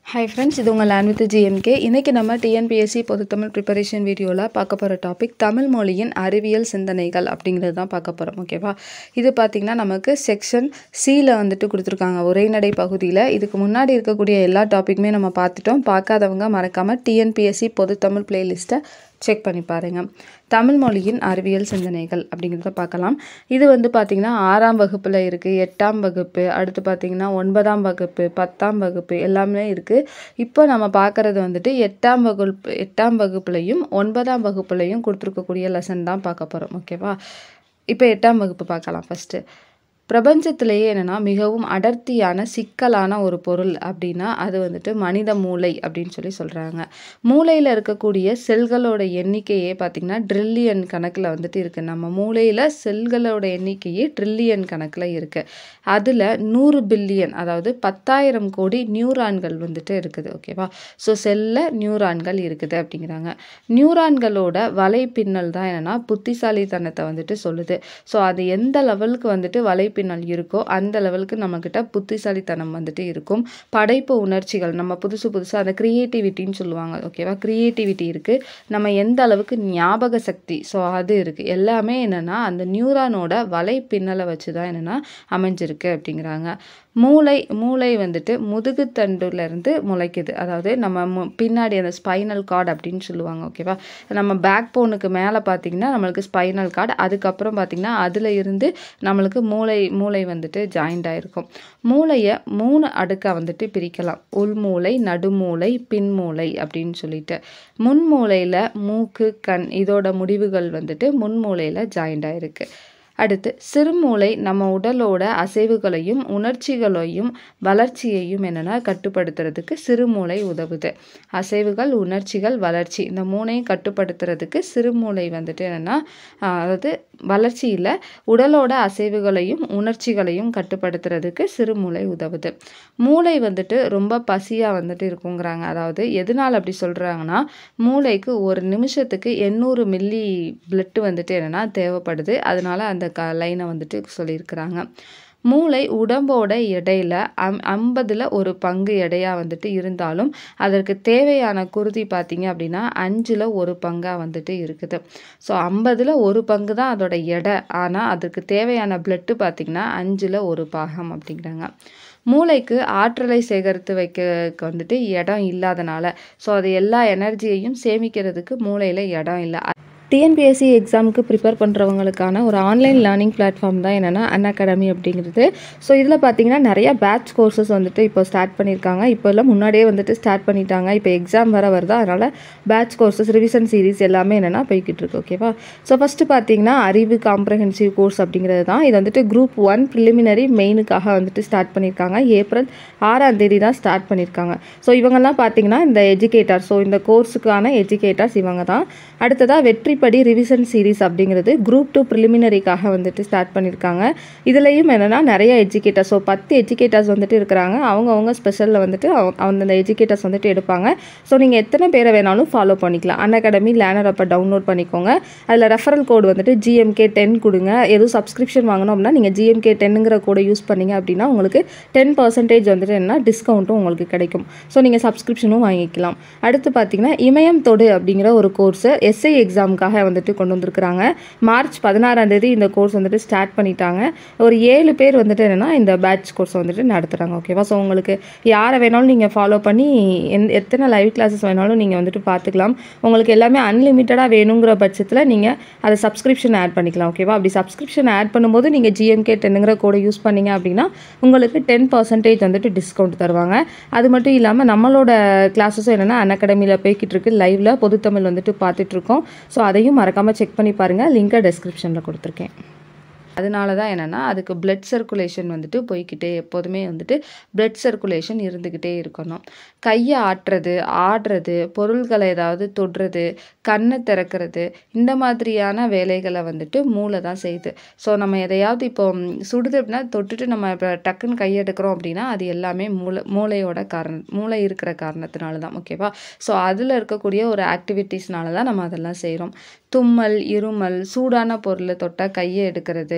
hi friends இது உங்கள் land with GMK இன்றைக்கி நம்ம டிஎன்பிஎஸ்சி பொதுத்தமிழ் ப்ரிப்பரேஷன் வீடியோவில் பார்க்க போகிற டாபிக் தமிழ் மொழியின் அறிவியல் சிந்தனைகள் அப்படிங்கிறது தான் பார்க்க போகிறோம் ஓகேவா இது பார்த்திங்கன்னா நமக்கு செக்ஷன் சியில் வந்துட்டு கொடுத்துருக்காங்க உரைநடை பகுதியில் இதுக்கு முன்னாடி இருக்கக்கூடிய எல்லா டாப்பிக்குமே நம்ம பார்த்துட்டோம் பார்க்காதவங்க மறக்காமல் டிஎன்பிஎஸ்சி பொதுத்தமிழ் பிளேலிஸ்ட்டை செக் பண்ணி பாருங்கள் தமிழ் மொழியின் அறிவியல் சிந்தனைகள் அப்படிங்கிறத பார்க்கலாம் இது வந்து பார்த்திங்கன்னா ஆறாம் வகுப்பில் இருக்குது எட்டாம் வகுப்பு அடுத்து பார்த்திங்கன்னா ஒன்பதாம் வகுப்பு பத்தாம் வகுப்பு எல்லாமே இருக்குது இப்போ நம்ம பார்க்குறது வந்துட்டு எட்டாம் வகுப்பு எட்டாம் வகுப்புலையும் ஒன்பதாம் வகுப்புலையும் கொடுத்துருக்கக்கூடிய லெசன் தான் பார்க்க போகிறோம் ஓகேவா இப்போ எட்டாம் வகுப்பு பார்க்கலாம் ஃபஸ்ட்டு பிரபஞ்சத்திலேயே என்னென்னா மிகவும் அடர்த்தியான சிக்கலான ஒரு பொருள் அப்படின்னா அது வந்துட்டு மனித மூளை அப்படின்னு சொல்லி சொல்கிறாங்க மூளையில் இருக்கக்கூடிய செல்களோட எண்ணிக்கையே பார்த்திங்கன்னா ட்ரில்லியன் கணக்கில் வந்துட்டு இருக்குது நம்ம மூளையில் செல்களோட எண்ணிக்கையே ட்ரில்லியன் கணக்கில் இருக்குது அதில் நூறு பில்லியன் அதாவது பத்தாயிரம் கோடி நியூரான்கள் வந்துட்டு இருக்குது ஓகேவா ஸோ செல்லில் நியூரான்கள் இருக்குது அப்படிங்கிறாங்க நியூரான்களோட வலைப்பின்னல் தான் என்னென்னா புத்திசாலித்தனத்தை வந்துட்டு சொல்லுது ஸோ அது எந்த லெவலுக்கு வந்துட்டு வலைப்பின்னல் இருக்கோ அந்த லெவலுக்கு நம்மக்கிட்ட புத்திசாலித்தனம் வந்துட்டு இருக்கும் படைப்பு உணர்ச்சிகள் நம்ம புதுசு புதுசாக அந்த க்ரியேட்டிவிட்டின்னு சொல்லுவாங்க ஓகேவா க்ரியேட்டிவிட்டி இருக்குது நம்ம எந்த அளவுக்கு ஞாபக சக்தி ஸோ அது இருக்குது எல்லாமே என்னென்னா அந்த நியூரானோட வலைப்பின்னலை வச்சு தான் என்னென்னா அமைஞ்சிருக்கு அப்படிங்கிறாங்க மூளை மூளை வந்துட்டு முதுகுத்தண்டுலேருந்து முளைக்குது அதாவது நம்ம மு பின்னாடி அந்த ஸ்பைனல் கார்டு அப்படின்னு சொல்லுவாங்க ஓகேவா நம்ம பேக் போனுக்கு மேலே பார்த்திங்கன்னா நம்மளுக்கு ஸ்பைனல் கார்டு அதுக்கப்புறம் பார்த்திங்கன்னா அதில் இருந்து நம்மளுக்கு மூளை மூளை வந்துட்டு ஜாயிண்ட் ஆகிருக்கும் மூளையை மூணு அடுக்காக வந்துட்டு பிரிக்கலாம் உள்மூளை நடுமூளை பின்மூளை அப்படின்னு சொல்லிட்டு முன்மூளையில் மூக்கு கண் இதோட முடிவுகள் வந்துட்டு முன்மூளையில் ஜாயிண்ட் ஆகிருக்கு அடுத்து சிறுமூளை நம்ம உடலோட அசைவுகளையும் உணர்ச்சிகளையும் வளர்ச்சியையும் என்னென்னா கட்டுப்படுத்துறதுக்கு சிறுமூளை உதவுது அசைவுகள் உணர்ச்சிகள் வளர்ச்சி இந்த மூணையும் கட்டுப்படுத்துறதுக்கு சிறுமூளை வந்துட்டு என்னென்னா அதாவது வளர்ச்சியில் உடலோட அசைவுகளையும் உணர்ச்சிகளையும் கட்டுப்படுத்துறதுக்கு சிறுமூளை உதவுது மூளை வந்துட்டு ரொம்ப பசியாக வந்துட்டு இருக்குங்கிறாங்க அதாவது எதனால் அப்படி சொல்கிறாங்கன்னா மூளைக்கு ஒரு நிமிஷத்துக்கு எண்ணூறு மில்லி பிளட்டு வந்துட்டு என்னென்னா தேவைப்படுது அதனால அந்த க லைனை வந்துட்டு சொல்லியிருக்கிறாங்க மூளை உடம்போட எடையில் அம் ஐம்பதில் ஒரு பங்கு எடையாக வந்துட்டு இருந்தாலும் அதற்கு தேவையான குருதி பார்த்திங்க அப்படின்னா அஞ்சில் ஒரு பங்காக வந்துட்டு இருக்குது ஸோ ஐம்பதில் ஒரு பங்கு தான் அதோட எடை ஆனால் அதுக்கு தேவையான பிளட்டு பார்த்திங்கன்னா அஞ்சில் ஒரு பாகம் அப்படிங்கிறாங்க மூளைக்கு ஆற்றலை சேகரித்து வைக்க வந்துட்டு இடம் இல்லாதனால ஸோ அது எல்லா எனர்ஜியையும் சேமிக்கிறதுக்கு மூளையில் இடம் இல்லை டிஎன்பிஎஸ்சி எக்ஸாமுக்கு ப்ரிப்பேர் பண்ணுறவங்களுக்கான ஒரு ஆன்லைன் லேர்னிங் பிளாட்ஃபார்ம் தான் என்னென்னா அன் அகாடமி அப்படிங்கிறது ஸோ இதில் பார்த்தீங்கன்னா நிறையா பேட்ச் கோர்சஸ் வந்துட்டு இப்போ ஸ்டார்ட் பண்ணியிருக்காங்க இப்போ எல்லாம் முன்னாடியே வந்துட்டு ஸ்டார்ட் பண்ணிட்டாங்க இப்போ எக்ஸாம் வர வருது அதனால் பேட்ச் கோர்சஸ் ரிவிஷன் சீரிஸ் எல்லாமே என்னென்னா போய்கிட்டு இருக்கு ஓகேவா ஸோ ஃபஸ்ட்டு பார்த்தீங்கன்னா அறிவு காம்ப்ரஹென்சிவ் கோர்ஸ் அப்படிங்கிறது தான் இது வந்துட்டு குரூப் ஒன் ப்ரிலிமினரி மெயினுக்காக வந்துட்டு ஸ்டார்ட் பண்ணியிருக்காங்க ஏப்ரல் ஆறாம் தேதி தான் ஸ்டார்ட் பண்ணியிருக்காங்க ஸோ இவங்கெல்லாம் பார்த்தீங்கன்னா இந்த எஜுகேட்டர் ஸோ இந்த கோர்ஸுக்கான எஜுகேட்டர்ஸ் இவங்க தான் அடுத்ததாக வெற்றி படி ரிவிஷன் சீரிஸ் அப்படிங்கிறது குரூப் டூ ப்ரிலிமினரிக்காக வந்துட்டு ஸ்டார்ட் பண்ணியிருக்காங்க இதுலேயும் என்னென்னா நிறைய எஜுகேட்டர்ஸ் ஸோ பத்து எஜுகேட்டர்ஸ் வந்துட்டு இருக்கிறாங்க அவங்கவுங்க ஸ்பெஷலில் வந்துட்டு அந்த எஜுகேட்டர்ஸ் வந்துட்டு எடுப்பாங்க ஸோ நீங்கள் எத்தனை பேரை வேணாலும் ஃபாலோ பண்ணிக்கலாம் அன் அகாடமி லேனர் அப்போ டவுன்லோட் பண்ணிக்கோங்க அதில் ரெஃபரல் கோடு வந்துட்டு ஜிஎம்கே டென் கொடுங்க எதுவும் சப்ஸ்கிரிப்ஷன் வாங்கணும் அப்படின்னா நீங்கள் ஜிஎம்கே டென்னுங்கிற கோடை யூஸ் பண்ணிங்க அப்படின்னா உங்களுக்கு டென் பர்சன்டேஜ் வந்துட்டு என்ன டிஸ்கவுண்ட்டும் உங்களுக்கு கிடைக்கும் ஸோ நீங்கள் சப்ஸ்கிரிப்ஷனும் வாங்கிக்கலாம் அடுத்து பார்த்தீங்கன்னா இமயம் தொடு அப்படிங்கிற ஒரு கோர்ஸு எஸ்ஐ எக்ஸாமுக்காக கோர்ஸாக வந்துட்டு கொண்டு வந்திருக்கிறாங்க மார்ச் பதினாறாம் தேதி இந்த கோர்ஸ் வந்துட்டு ஸ்டார்ட் பண்ணிட்டாங்க ஒரு ஏழு பேர் வந்துட்டு என்னென்னா இந்த பேட்ச் கோர்ஸ் வந்துட்டு நடத்துகிறாங்க ஓகேவா ஸோ உங்களுக்கு யாரை வேணாலும் நீங்கள் ஃபாலோ பண்ணி எந் எத்தனை லைவ் கிளாஸஸ் வேணாலும் நீங்கள் வந்துட்டு பார்த்துக்கலாம் உங்களுக்கு எல்லாமே அன்லிமிட்டடாக வேணுங்கிற பட்சத்தில் நீங்கள் அதை சப்ஸ்கிரிப்ஷன் ஆட் பண்ணிக்கலாம் ஓகேவா அப்படி சப்ஸ்கிரிப்ஷன் ஆட் பண்ணும்போது நீங்கள் ஜிஎம்கே டென்னுங்கிற கோடை யூஸ் பண்ணிங்க அப்படின்னா உங்களுக்கு டென் பர்சன்டேஜ் வந்துட்டு டிஸ்கவுண்ட் தருவாங்க அது மட்டும் இல்லாமல் நம்மளோட கிளாஸஸும் என்னென்னா அன் அகாடமியில் போய்கிட்டு இருக்கு லைவில் பொதுத்தமிழ் வந்துட்டு பார்த்துட்ருக்கோம் ஸோ அதையும் மறக்காமல் செக் பண்ணி பாருங்கள் லிங்கை டெஸ்கிரிப்ஷனில் கொடுத்துருக்கேன் அதனால தான் என்னென்னா அதுக்கு பிளட் சர்க்குலேஷன் வந்துட்டு போய்கிட்டே எப்போதுமே வந்துட்டு பிளட் சர்க்குலேஷன் இருந்துக்கிட்டே இருக்கணும் கையை ஆட்டுறது ஆடுறது பொருள்களை ஏதாவது தொடுறது கண்ணை திறக்கிறது இந்த மாதிரியான வேலைகளை வந்துட்டு மூளை தான் செய்யுது ஸோ நம்ம எதையாவது இப்போ சுடுது அப்படின்னா தொட்டுட்டு நம்ம இப்போ டக்குன்னு கையெடுக்கிறோம் அப்படின்னா அது எல்லாமே மூளை மூளையோட காரணம் மூளை இருக்கிற காரணத்தினால தான் ஓகேவா ஸோ அதில் இருக்கக்கூடிய ஒரு ஆக்டிவிட்டீஸ்னால தான் நம்ம அதெல்லாம் செய்கிறோம் தும்மல் இருமல் சூடான பொருளை தொட்டால் கையை எடுக்கிறது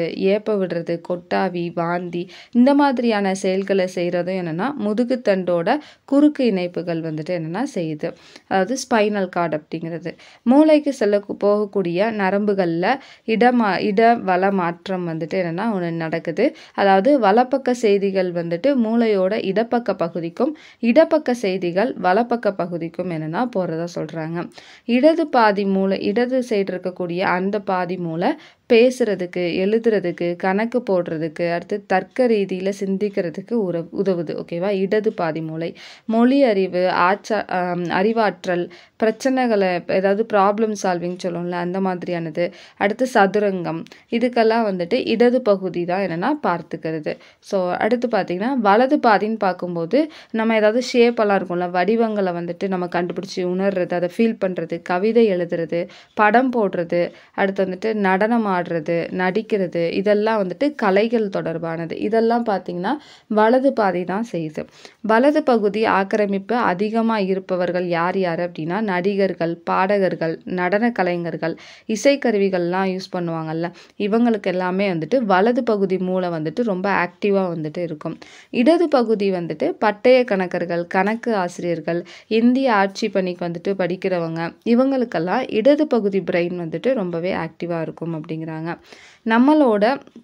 ஏப்ப விடுறது கொட்டாவி வாந்தி இந்த மாதிரியான செயல்களை செய்கிறதும் என்னென்னா முதுகுத்தண்டோட குறுக்கு இணைப்புகள் வந்துட்டு என்னென்னா செய்யுது அதாவது ஸ்பைனல் கார்டு அப்படிங்கிறது மூளைக்கு செல்ல போகக்கூடிய நரம்புகளில் இடமா இட வள மாற்றம் வந்துட்டு என்னென்னா ஒன்று நடக்குது அதாவது வலப்பக்க செய்திகள் வந்துட்டு மூளையோட இடப்பக்க பகுதிக்கும் இடப்பக்க செய்திகள் வலப்பக்க பகுதிக்கும் என்னென்னா போகிறதா சொல்கிறாங்க இடது பாதி மூளை இடது சைடு இருக்கக்கூடிய அந்த பாதி மூளை பேசுறதுக்கு எழுதுறதுக்கு கணக்கு போடுறதுக்கு அடுத்து தர்க்க ரீதியில் சிந்திக்கிறதுக்கு உற உதவுது ஓகேவா இடது பாதி மூளை மொழி அறிவு ஆச்சா ஆம், அறிவாற்றல் பிரச்சனைகளை ஏதாவது ப்ராப்ளம் சால்விங் சொல்லுவோம்ல அந்த மாதிரியானது அடுத்து சதுரங்கம் இதுக்கெல்லாம் வந்துட்டு இடது பகுதி தான் என்னென்னா பார்த்துக்கிறது ஸோ அடுத்து பார்த்திங்கன்னா வலது பாதின்னு பார்க்கும்போது நம்ம ஏதாவது ஷேப்பெல்லாம் இருக்கும்ல வடிவங்களை வந்துட்டு நம்ம கண்டுபிடிச்சி உணர்றது அதை ஃபீல் பண்ணுறது கவிதை எழுதுறது படம் போடுறது அடுத்து வந்துட்டு நடனம் ஆடுறது நடிக்கிறது இதெல்லாம் வந்துட்டு கலைகள் தொடர்பானது இதெல்லாம் பார்த்திங்கன்னா வலது பாதி தான் செய்யுது வலது பகுதி ஆக்கிரமிப்பு அதிகமாக இருப்பவர்கள் யார் யார் அப்படின்னா நடிகர்கள் பாடகர்கள் நடன கலைஞர்கள் இசைக்கருவிகள்லாம் யூஸ் பண்ணுவாங்கல்ல இவங்களுக்கு எல்லாமே வந்துட்டு வலது பகுதி மூளை வந்துட்டு ரொம்ப ஆக்டிவாக வந்துட்டு இருக்கும் இடது பகுதி வந்துட்டு பட்டய கணக்கர்கள் கணக்கு ஆசிரியர்கள் இந்திய ஆட்சி பணிக்கு வந்துட்டு படிக்கிறவங்க இவங்களுக்கெல்லாம் இடது பகுதி பிரெயின் வந்துட்டு ரொம்பவே ஆக்டிவாக இருக்கும் அப்படிங்கிறாங்க நம்மளோட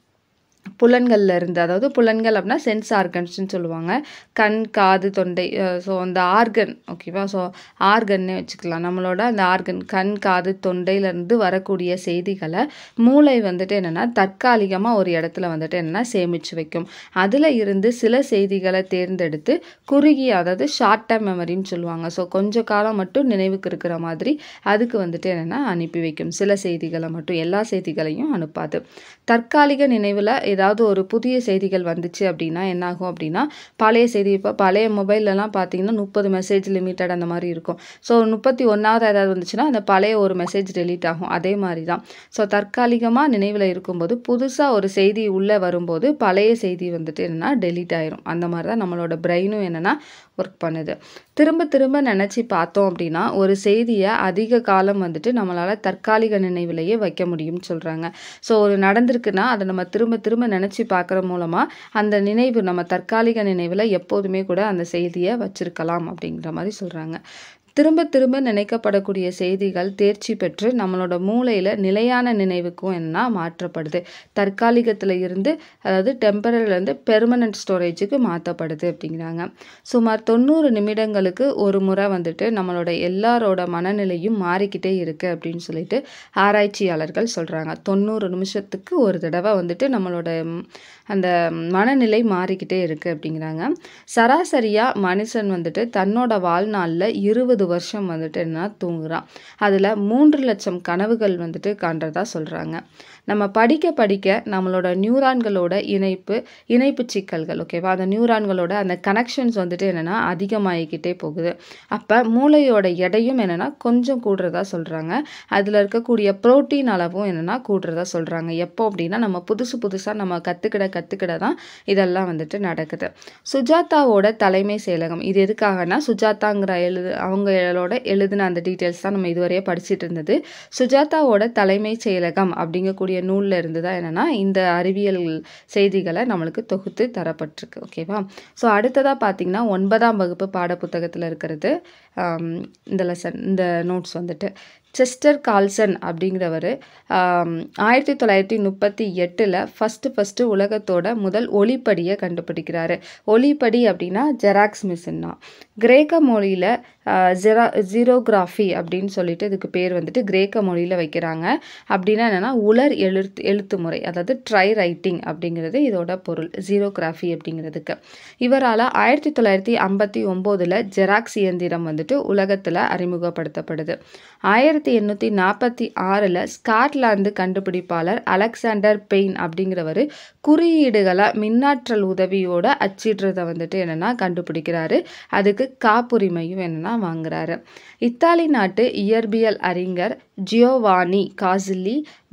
புலன்கள்ல இருந்து அதாவது புலன்கள் அப்படின்னா சென்ஸ் ஆர்கன்ஸ்னு சொல்லுவாங்க கண் காது தொண்டை ஸோ அந்த ஆர்கன் ஓகேவா ஸோ ஆர்கன்னே வச்சுக்கலாம் நம்மளோட அந்த ஆர்கன் கண் காது தொண்டையிலேருந்து வரக்கூடிய செய்திகளை மூளை வந்துட்டு என்னென்னா தற்காலிகமாக ஒரு இடத்துல வந்துட்டு என்னென்னா சேமித்து வைக்கும் அதில் இருந்து சில செய்திகளை தேர்ந்தெடுத்து குறுகிய அதாவது ஷார்ட் டேர்ம் மெமரின்னு சொல்லுவாங்க ஸோ கொஞ்ச காலம் மட்டும் நினைவுக்கு இருக்கிற மாதிரி அதுக்கு வந்துட்டு என்னென்னா அனுப்பி வைக்கும் சில செய்திகளை மட்டும் எல்லா செய்திகளையும் அனுப்பாது தற்காலிக நினைவில் ஏதாவது ஒரு புதிய செய்திகள் வந்துச்சு அப்படின்னா என்னாகும் அப்படின்னா பழைய செய்தி இப்போ பழைய மொபைல்லலாம் பார்த்தீங்கன்னா முப்பது மெசேஜ் லிமிட்டட் அந்த மாதிரி இருக்கும் ஸோ முப்பத்தி ஒன்றாவது ஏதாவது வந்துச்சுன்னா அந்த பழைய ஒரு மெசேஜ் டெலீட் ஆகும் அதே மாதிரி தான் ஸோ தற்காலிகமாக நினைவில் இருக்கும்போது புதுசாக ஒரு செய்தி உள்ளே வரும்போது பழைய செய்தி வந்துட்டு என்னென்னா டெலீட் ஆயிரும் அந்த மாதிரி தான் நம்மளோட பிரெயினும் என்னென்னா ஒர்க் பண்ணுது திரும்ப திரும்ப நினச்சி பார்த்தோம் அப்படின்னா ஒரு செய்தியை அதிக காலம் வந்துட்டு நம்மளால் தற்காலிக நினைவிலேயே வைக்க முடியும்னு சொல்கிறாங்க ஸோ ஒரு நடந்திருக்குன்னா அதை நம்ம திரும்ப திரும்ப நினச்சி பார்க்குற மூலமாக அந்த நினைவு நம்ம தற்காலிக நினைவில் எப்போதுமே கூட அந்த செய்தியை வச்சிருக்கலாம் அப்படிங்கிற மாதிரி சொல்கிறாங்க திரும்ப திரும்ப நினைக்கப்படக்கூடிய செய்திகள் தேர்ச்சி பெற்று நம்மளோட மூளையில் நிலையான நினைவுக்கும் என்ன மாற்றப்படுது தற்காலிகத்தில் இருந்து அதாவது டெம்பரரிலேருந்து பெர்மனன்ட் ஸ்டோரேஜுக்கு மாற்றப்படுது அப்படிங்கிறாங்க சுமார் தொண்ணூறு நிமிடங்களுக்கு ஒரு முறை வந்துட்டு நம்மளோட எல்லாரோட மனநிலையும் மாறிக்கிட்டே இருக்குது அப்படின்னு சொல்லிட்டு ஆராய்ச்சியாளர்கள் சொல்கிறாங்க தொண்ணூறு நிமிஷத்துக்கு ஒரு தடவை வந்துட்டு நம்மளோட ம், அந்த மனநிலை மாறிக்கிட்டே இருக்குது அப்படிங்கிறாங்க சராசரியாக மனுஷன் வந்துட்டு தன்னோட வாழ்நாளில் இருபது வருஷம் வந்துட்டு என்ன தூங்குறான் அதில் மூன்று லட்சம் கனவுகள் வந்துட்டு காண்றதா சொல்கிறாங்க நம்ம படிக்க படிக்க நம்மளோட நியூரான்களோட இணைப்பு இணைப்பு சிக்கல்கள் ஓகேவா அந்த நியூரான்களோட அந்த கனெக்ஷன்ஸ் வந்துட்டு என்னென்னா அதிகமாகிக்கிட்டே போகுது அப்போ மூளையோட எடையும் என்னென்னா கொஞ்சம் கூடுறதா சொல்கிறாங்க அதில் இருக்கக்கூடிய புரோட்டீன் அளவும் என்னென்னா கூடுறதா சொல்கிறாங்க எப்போ அப்படின்னா நம்ம புதுசு புதுசாக நம்ம கற்றுக்கிட கற்றுக்கிட தான் இதெல்லாம் வந்துட்டு நடக்குது சுஜாதாவோட தலைமை செயலகம் இது எதுக்காகனா சுஜாதாங்கிற எழுது அவங்களோட எழுதின அந்த டீட்டெயில்ஸ் தான் நம்ம இதுவரையே படிச்சிட்டு இருந்தது சுஜாதாவோட தலைமை செயலகம் அப்படிங்கக்கூடிய நூலில் இருந்து தான் என்னென்னா இந்த அறிவியல் செய்திகளை நம்மளுக்கு தொகுத்து தரப்பட்டிருக்கு ஓகேவா ஸோ அடுத்ததாக பார்த்தீங்கன்னா ஒன்பதாம் வகுப்பு பாடப்புத்தகத்தில் இருக்கிறது ஆம், இந்த லெசன் இந்த நோட்ஸ் வந்துட்டு செஸ்டர் கால்சன் அப்படிங்கிறவர் ஆயிரத்தி தொள்ளாயிரத்தி முப்பத்தி எட்டில் ஃபஸ்ட்டு ஃபஸ்ட்டு உலகத்தோட முதல் ஒளிப்படியை கண்டுபிடிக்கிறாரு ஒளிப்படி அப்படின்னா ஜெராக்ஸ் மிஷின் தான் கிரேக்க மொழியில் ஜெரா ஜீரோகிராஃபி அப்படின்னு சொல்லிட்டு இதுக்கு பேர் வந்துட்டு கிரேக்க மொழியில் வைக்கிறாங்க அப்படின்னா என்னென்னா உலர் எழுத்து எழுத்து முறை அதாவது ட்ரை ரைட்டிங் அப்படிங்கிறது இதோட பொருள் ஜீரோகிராஃபி அப்படிங்கிறதுக்கு இவரால் ஆயிரத்தி தொள்ளாயிரத்தி ஐம்பத்தி ஒம்போதில் ஜெராக்ஸ் இயந்திரம் வந்துட்டு உலகத்தில் அறிமுகப்படுத்தப்படுது ஆயிரத்தி எண்ணூற்றி நாற்பத்தி ஆறில் ஸ்காட்லாந்து கண்டுபிடிப்பாளர் அலெக்சாண்டர் பெயின் அப்படிங்கிறவர் குறியீடுகளை மின்னாற்றல் உதவியோட அச்சிடுறதை வந்துட்டு என்னென்னா கண்டுபிடிக்கிறாரு அதுக்கு காப்புரிமையும் என்னென்னா வாங்குறாரு இத்தாலி நாட்டு இயற்பியல் அறிஞர் ஜியோவானி காசில்லி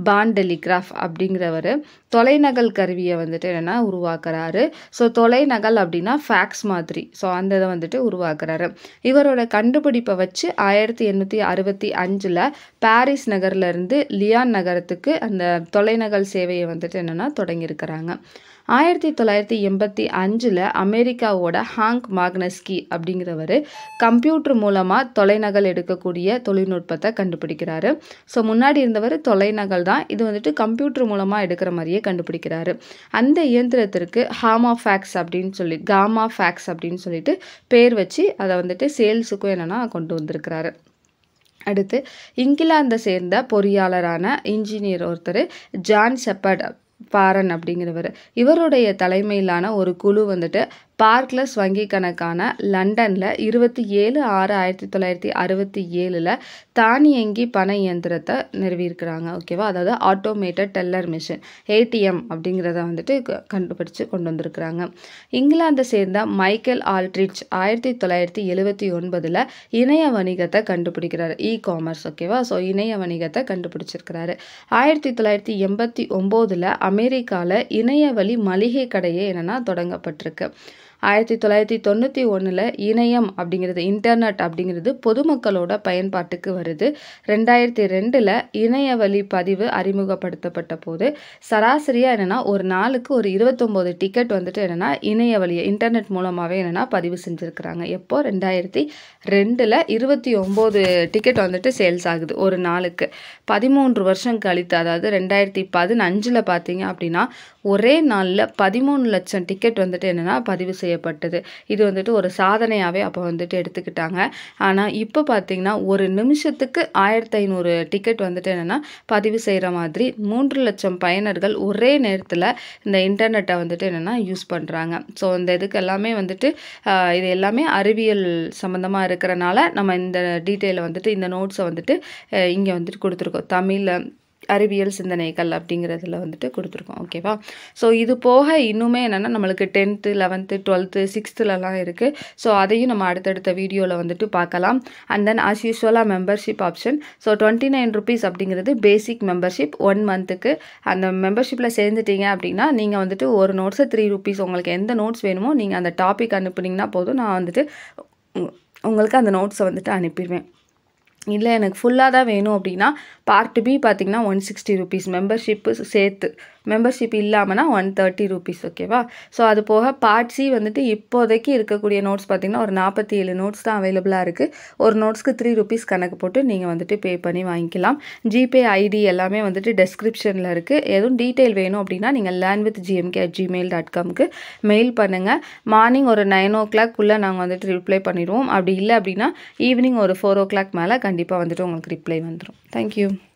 பான் டெலிகிராஃப் அப்படிங்கிறவர் தொலைநகல் கருவியை வந்துட்டு என்னென்னா உருவாக்குறாரு ஸோ தொலைநகல் அப்படின்னா ஃபேக்ஸ் மாதிரி ஸோ அந்த இதை வந்துட்டு உருவாக்குறாரு இவரோட கண்டுபிடிப்பை வச்சு ஆயிரத்தி எண்ணூற்றி அறுபத்தி அஞ்சில் பாரிஸ் நகர்லேருந்து லியான் நகரத்துக்கு அந்த தொலைநகல் சேவையை வந்துட்டு என்னென்னா தொடங்கியிருக்கிறாங்க ஆயிரத்தி தொள்ளாயிரத்தி எண்பத்தி அஞ்சில் அமெரிக்காவோட ஹாங்க் மாக்னஸ்கி அப்படிங்கிறவர் கம்ப்யூட்டர் மூலமாக தொலைநகல் எடுக்கக்கூடிய தொழில்நுட்பத்தை கண்டுபிடிக்கிறாரு ஸோ முன்னாடி இருந்தவர் தொலைநகல் தான் இது வந்துட்டு கம்ப்யூட்டர் மூலமாக எடுக்கிற மாதிரியே கண்டுபிடிக்கிறாரு அந்த இயந்திரத்திற்கு ஹாமா ஃபேக்ஸ் அப்படின்னு சொல்லி காமா ஃபேக்ஸ் அப்படின்னு சொல்லிட்டு பேர் வச்சு அதை வந்துட்டு சேல்ஸுக்கும் என்னென்னா கொண்டு வந்திருக்கிறாரு அடுத்து இங்கிலாந்தை சேர்ந்த பொறியாளரான இன்ஜினியர் ஒருத்தர் ஜான் செப்பர்ட் பாரன் அப்படிங்கிறவர் இவருடைய தலைமையிலான ஒரு குழு வந்துட்டு பார்க்லஸ் வங்கி கணக்கான லண்டனில் இருபத்தி ஏழு ஆறு ஆயிரத்தி தொள்ளாயிரத்தி அறுபத்தி ஏழில் தானியங்கி பண இயந்திரத்தை நிறுவியிருக்கிறாங்க ஓகேவா அதாவது ஆட்டோமேட்டட் டெல்லர் மிஷின் ஏடிஎம் அப்படிங்கிறத வந்துட்டு கண்டுபிடிச்சு கொண்டு வந்திருக்கிறாங்க இங்கிலாந்தை சேர்ந்த மைக்கேல் ஆல்ட்ரிச் ஆயிரத்தி தொள்ளாயிரத்தி எழுவத்தி ஒன்பதில் இணைய வணிகத்தை கண்டுபிடிக்கிறாரு இ காமர்ஸ் ஓகேவா ஸோ இணைய வணிகத்தை கண்டுபிடிச்சிருக்கிறாரு ஆயிரத்தி தொள்ளாயிரத்தி எண்பத்தி ஒம்போதில் அமெரிக்காவில் இணைய வழி மளிகை கடையே என்னென்னா தொடங்கப்பட்டிருக்கு ஆயிரத்தி தொள்ளாயிரத்தி தொண்ணூற்றி ஒன்றில் இணையம் அப்படிங்கிறது இன்டர்நெட் அப்படிங்கிறது பொதுமக்களோட பயன்பாட்டுக்கு வருது ரெண்டாயிரத்தி ரெண்டில் இணைய வழி பதிவு அறிமுகப்படுத்தப்பட்ட போது சராசரியாக என்னென்னா ஒரு நாளுக்கு ஒரு இருபத்தொம்போது டிக்கெட் வந்துட்டு என்னென்னா இணைய வழியை இன்டர்நெட் மூலமாகவே என்னென்னா பதிவு செஞ்சுருக்கிறாங்க எப்போ ரெண்டாயிரத்தி ரெண்டில் இருபத்தி ஒம்பது டிக்கெட் வந்துட்டு சேல்ஸ் ஆகுது ஒரு நாளுக்கு பதிமூன்று வருஷம் கழித்து அதாவது ரெண்டாயிரத்தி பதினஞ்சில் பார்த்தீங்க அப்படின்னா ஒரே நாளில் பதிமூணு லட்சம் டிக்கெட் வந்துட்டு என்னென்னா பதிவு செய்யப்பட்டது இது வந்துட்டு ஒரு சாதனையாகவே அப்போ வந்துட்டு எடுத்துக்கிட்டாங்க ஆனால் இப்போ பார்த்தீங்கன்னா ஒரு நிமிஷத்துக்கு ஆயிரத்தி ஐநூறு டிக்கெட் வந்துட்டு என்னென்னா பதிவு செய்கிற மாதிரி மூன்று லட்சம் பயனர்கள் ஒரே நேரத்தில் இந்த இன்டர்நெட்டை வந்துட்டு என்னென்னா யூஸ் பண்ணுறாங்க ஸோ இந்த இதுக்கு எல்லாமே வந்துட்டு இது எல்லாமே அறிவியல் சம்மந்தமாக இருக்கிறனால நம்ம இந்த டீட்டெயிலை வந்துட்டு இந்த நோட்ஸை வந்துட்டு இங்கே வந்துட்டு கொடுத்துருக்கோம் தமிழில் அறிவியல் சிந்தனைகள் அப்படிங்கிறதுல வந்துட்டு கொடுத்துருக்கோம் ஓகேவா ஸோ இது போக இன்னுமே என்னென்னா நம்மளுக்கு டென்த்து லெவன்த்து டுவெல்த்து சிக்ஸ்த்துலலாம் இருக்குது ஸோ அதையும் நம்ம அடுத்தடுத்த வீடியோவில் வந்துட்டு பார்க்கலாம் அண்ட் தென் ஆஸ் யூஸ்வலாக membership option so twenty nine rupees அப்படிங்கிறது பேசிக் மெம்பர்ஷிப் ஒன் மந்த்துக்கு அந்த மெம்பர்ஷிப்பில் சேர்ந்துட்டீங்க அப்படின்னா நீங்கள் வந்துட்டு ஒரு நோட்ஸை த்ரீ ருபீஸ் உங்களுக்கு எந்த நோட்ஸ் வேணுமோ நீங்கள் அந்த டாபிக் அனுப்புனீங்கன்னா போதும் நான் வந்துட்டு உங்களுக்கு அந்த நோட்ஸை வந்துட்டு அனுப்பிடுவேன் இல்லை எனக்கு ஃபுல்லாக தான் வேணும் அப்படின்னா பார்ட் பி பார்த்திங்கன்னா ஒன் சிக்ஸ்டி ருபீஸ் மெம்பர்ஷிப்பு சேர்த்து மெம்பர்ஷிப் இல்லாமல்னா ஒன் தேர்ட்டி ருபீஸ் ஓகேவா ஸோ அது போக பார்ட் சி வந்துட்டு இப்போதைக்கு இருக்கக்கூடிய நோட்ஸ் பார்த்திங்கன்னா ஒரு நாற்பத்தி ஏழு நோட்ஸ் தான் அவைலபிளாக இருக்குது ஒரு நோட்ஸ்க்கு த்ரீ ருபீஸ் கணக்கு போட்டு நீங்கள் வந்துட்டு பே பண்ணி வாங்கிக்கலாம் ஜிபே ஐடி எல்லாமே வந்துட்டு டெஸ்கிரிப்ஷனில் இருக்குது எதுவும் டீட்டெயில் வேணும் அப்படின்னா நீங்கள் land with GMK at Gmail dot காம்க்கு மெயில் பண்ணுங்கள் மார்னிங் ஒரு நைன் ஓ கிளாக்குள்ளே நாங்கள் வந்துட்டு ரிப்ளை பண்ணிடுவோம் அப்படி இல்லை அப்படின்னா ஈவினிங் ஒரு ஃபோர் ஓ கிளாக் மேலே கண்டிப்பாக வந்துட்டு உங்களுக்கு ரிப்ளை வந்துடும் தேங்க்யூ